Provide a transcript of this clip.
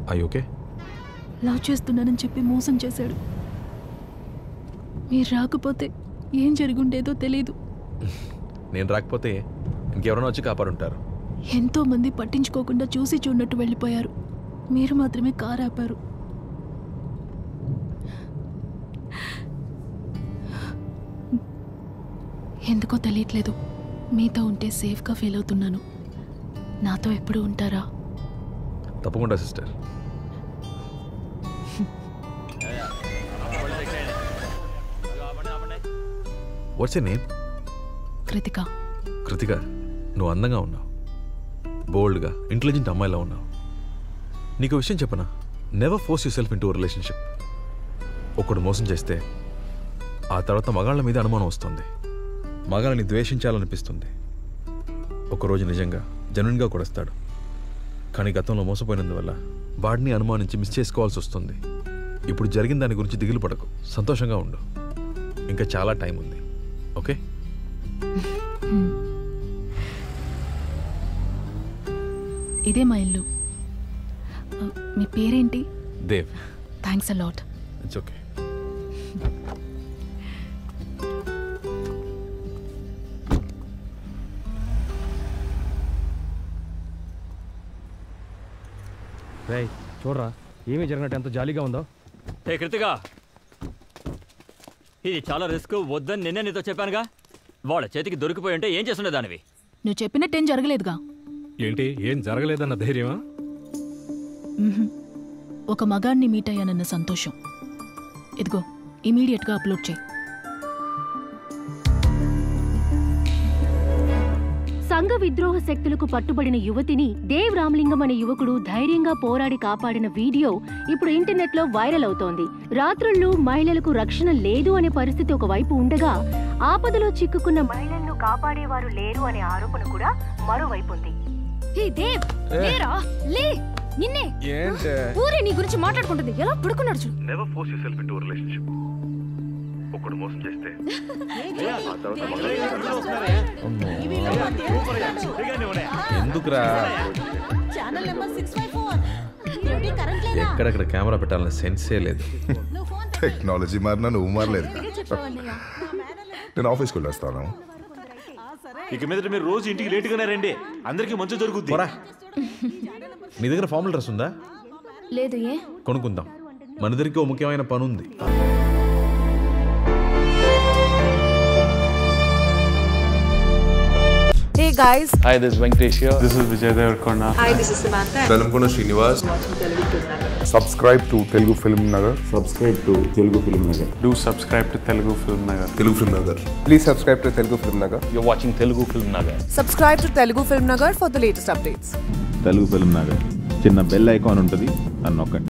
I okay love చేస్తున్నానని చెప్పి మోసం చేశాడు మీరు రాకపోతే ఏం జరుగుండేదో తెలీదు నేను రాకపోతే ఇంకెవరైనా వచ్చి కాపాడుంటారు ఎంతో మంది పట్టించుకోకుండా చూసి చూడనట్టు వెళ్ళిపోయారు మీరు మాత్రమే కారు ఆపారు ఎందుకో తెలియట్లేదు మీతో ఉంటే సేఫ్గా ఫీల్ అవుతున్నాను నాతో ఎప్పుడు ఉంటారా తప్పకుండా sister what's a name Kritika Kritika నువ్వు అందంగా ఉన్నావు బోల్డ్గా ఇంటెలిజెంట్ అమ్మాయిలా ఉన్నావు నీకు విషయం చెప్పనా never force you self into relationship ఒకడు మోసం చేస్తే ఆ తర్వాత మగాళ్ళ మీద అనుమానం వస్తుంది మగాళ్ళని ద్వేషించాలనిపిస్తుంది ఒకరోజు నిజంగా జనున్గా కొడస్తాడు కానీ గతంలో మోసపోయినందువల్ల వాడిని అనుమానించి మిస్ చేసుకోవాల్సి వస్తుంది ఇప్పుడు జరిగిన దాని గురించి దిగులు పడకు సంతోషంగా ఉండు ఇంకా చాలా టైం ఉంది ఓకే ఇదే మా ఇల్లు ఆ, మీ పేరేంటి Dev thanks a lot it's okay రేయ్ చూడరా ఏమీ జరిగినట్టు ఎంత జాలీగా ఉందో హే కృతిగా ఇది చాలా రిస్క్ వద్దని నిన్నే నీతో చెప్పానుగా వాళ్ళ చేతికి దొరికిపోయి ఉంటే ఏం చేస్తుండే దానివి నువ్వు చెప్పినట్టేం జరగలేదుగా ఏంటి ఏం జరగలేదన్న ధైర్యమా మ్మ్హ్మ్. ఒక మగాడిని మీట్ అయ్యానన్న సంతోషం ఇదిగో ఇమీడియట్గా అప్లోడ్ చేయి సంఘ విద్రోహ శక్తులకు పట్టుబడిన యువతిని దేవ్ రామలింగం అనే యువకుడు ధైర్యంగా పోరాడి కాపాడిన వీడియో ఇప్పుడు ఇంటర్నెట్ లో వైరల్ అవుతోంది రాత్రుళ్ళు మహిళలకు రక్షణ లేదు అనే పరిస్థితి ఒకవైపు ఉండగా ఆపదలో చిక్కుకున్న మహిళలను కాపాడేవారు లేరు అనే ఆరోపణ కూడా మరోవైపు ఉంది హే దేవ్ లేరా లే నిన్నే ఏంటే ఊరే నీ గురించి మాట్లాడుకుంటుంది ఎలా పడుకున్నాడు చూడు never force you self into relationship ఒకడు మోసం చేస్తే ఎందుకురా ఎక్కడెక్కడ కెమెరా పెట్టాలని సెన్సే లేదు టెక్నాలజీ మారినా నువ్వు మారలేదు నేను ఆఫీస్కి వెళ్ళొస్తాను ఇక మీద మీరు రోజు ఇంటికి లేటుగానే రండి అందరికీ మంచి జరుగుద్ది పోరా నీ దగ్గర ఫార్మల్ డ్రెస్ ఉందా లేదు ఏ కొనుక్కుందాం మన దగ్గరికి ఓ ముఖ్యమైన పని ఉంది Hey guys, Hi, this is Venkatesh here. This is Vijay Devarkonda. hi, this is Samantha. Velankonda Srinivas subscribe to Telugu Film Nagar subscribe to Telugu Film Nagar Do subscribe to Telugu Film Nagar. Telugu Film Nagar Please subscribe to Telugu Film Nagar. You're watching Telugu Film Nagar. Subscribe to Telugu Film Nagar for the latest updates. Telugu Film Nagar చిన్న bell icon ఉంటుంది అని నొక్కండి